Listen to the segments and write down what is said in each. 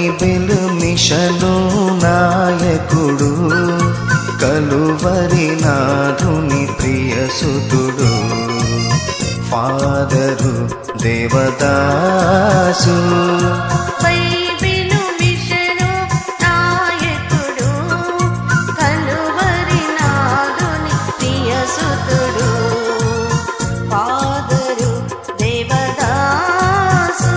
Bible mission నాయకుడు Calvary నాథుని ప్రియసుతుడు ఫాదరు దేవదాసు బైబిలు మిషను నాయకుడు కలువరి నాదుని ప్రియసుతుడు ఫాదరు దేవదాసు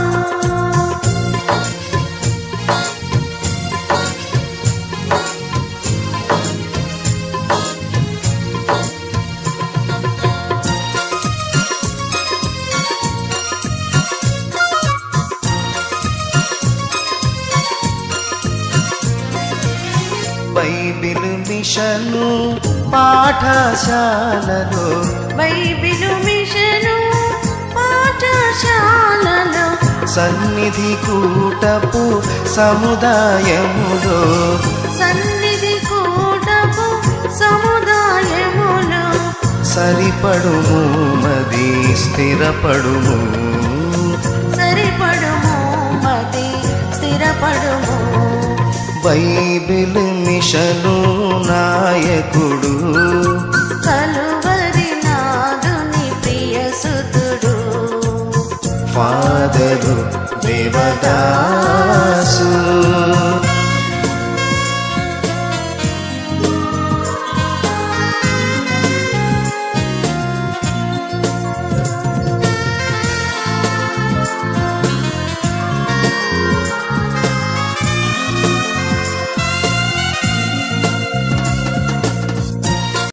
బైబిల్ మిషను పాఠశాలలో బైబిలు మిషను పాఠశాలలో సన్నిధి కూటపు సముదాయములో సన్నిధి కూటపు సముదాయములు సరిపడుము మది స్థిరపడుము సరిపడుము మది స్థిరపడుము బైబిల్ మిషను నాయకుడు